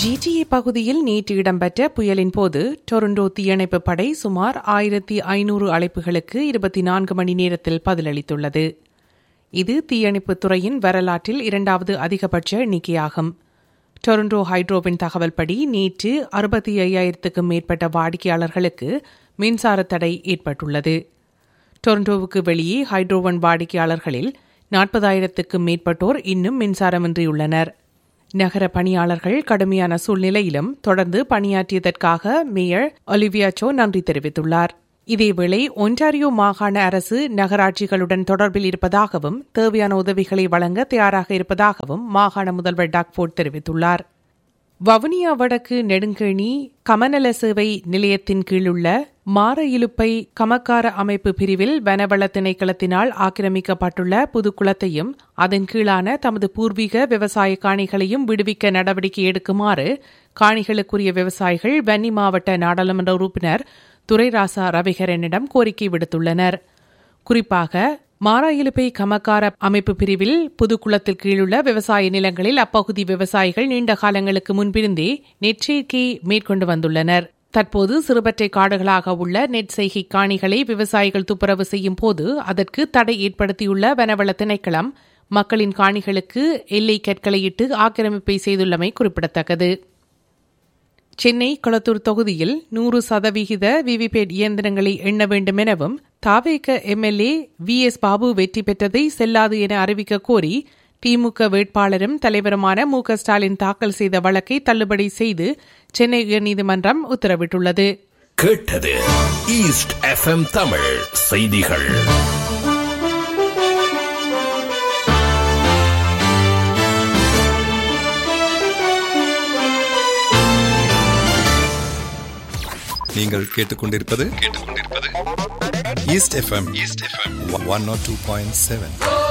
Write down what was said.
GTA பகுதியில் நேற்று இடம்பெற்ற புயலின் போது டொரண்டோ தீயணைப்பு படை சுமார் ஆயிரத்தி ஐநூறு அழைப்புகளுக்கு இருபத்தி நான்கு மணி நேரத்தில் பதிலளித்துள்ளது இது தீயணைப்புத் துறையின் வரலாற்றில் இரண்டாவது அதிகபட்ச எண்ணிக்கையாகும் டொரண்டோ ஹைட்ரோவின் தகவல்படி நேற்று அறுபத்தி ஐயாயிரத்துக்கும் மேற்பட்ட வாடிக்கையாளர்களுக்கு மின்சார தடை ஏற்பட்டுள்ளது டொரண்டோவுக்கு வெளியே ஹைட்ரோவன் வாடிக்கையாளர்களில் நாற்பதாயிரத்துக்கும் மேற்பட்டோர் இன்னும் மின்சாரமின்றியுள்ளனர் நகர பணியாளர்கள் கடுமையான சூழ்நிலையிலும் தொடர்ந்து பணியாற்றியதற்காக மேயர் ஒலிவியா சோ நன்றி தெரிவித்துள்ளார் இதேவேளை ஒன்டாரியோ மாகாண அரசு நகராட்சிகளுடன் தொடர்பில் இருப்பதாகவும் தேவையான உதவிகளை வழங்க தயாராக இருப்பதாகவும் மாகாண முதல்வர் டாக்ஃபோர்ட் தெரிவித்துள்ளார் வவுனியா வடக்கு நெடுங்கேணி கமநல சேவை நிலையத்தின் கீழுள்ள மார இலுப்பை கமக்கார அமைப்பு பிரிவில் வனவள திணைக்களத்தினால் ஆக்கிரமிக்கப்பட்டுள்ள புதுக்குளத்தையும் அதன் கீழான தமது பூர்வீக விவசாய காணிகளையும் விடுவிக்க நடவடிக்கை எடுக்குமாறு காணிகளுக்குரிய விவசாயிகள் வன்னி மாவட்ட நாடாளுமன்ற உறுப்பினர் துரைராசா ரவிகரனிடம் கோரிக்கை விடுத்துள்ளனர் குறிப்பாக மாராயிலுப்பை கமக்கார அமைப்பு பிரிவில் புதுக்குளத்தில் கீழுள்ள விவசாய நிலங்களில் அப்பகுதி விவசாயிகள் நீண்ட காலங்களுக்கு முன்பிருந்தே நெற்சேர்க்கை மேற்கொண்டு வந்துள்ளனர் தற்போது சிறுபற்றை காடுகளாக உள்ள நெற்செய்கை காணிகளை விவசாயிகள் துப்புரவு செய்யும் போது அதற்கு தடை ஏற்படுத்தியுள்ள வனவள திணைக்களம் மக்களின் காணிகளுக்கு எல்லை கற்களையிட்டு ஆக்கிரமிப்பை செய்துள்ளமை குறிப்பிடத்தக்கது சென்னை கொளத்தூர் தொகுதியில் நூறு சதவிகித விவிபேட் இயந்திரங்களை எண்ண வேண்டும் எனவும் தாவேக எம்எல்ஏ வி எஸ் பாபு வெற்றி பெற்றதை செல்லாது என அறிவிக்க கோரி திமுக வேட்பாளரும் தலைவருமான மு க ஸ்டாலின் தாக்கல் செய்த வழக்கை தள்ளுபடி செய்து சென்னை உயர்நீதிமன்றம் உத்தரவிட்டுள்ளது கேட்டது ஈஸ்ட் எஃப்எம் தமிழ் செய்திகள் நீங்கள் கேட்டுக்கொண்டிருப்பது கேட்டுக்கொண்டிருப்பது East FM East FM one nought two point seven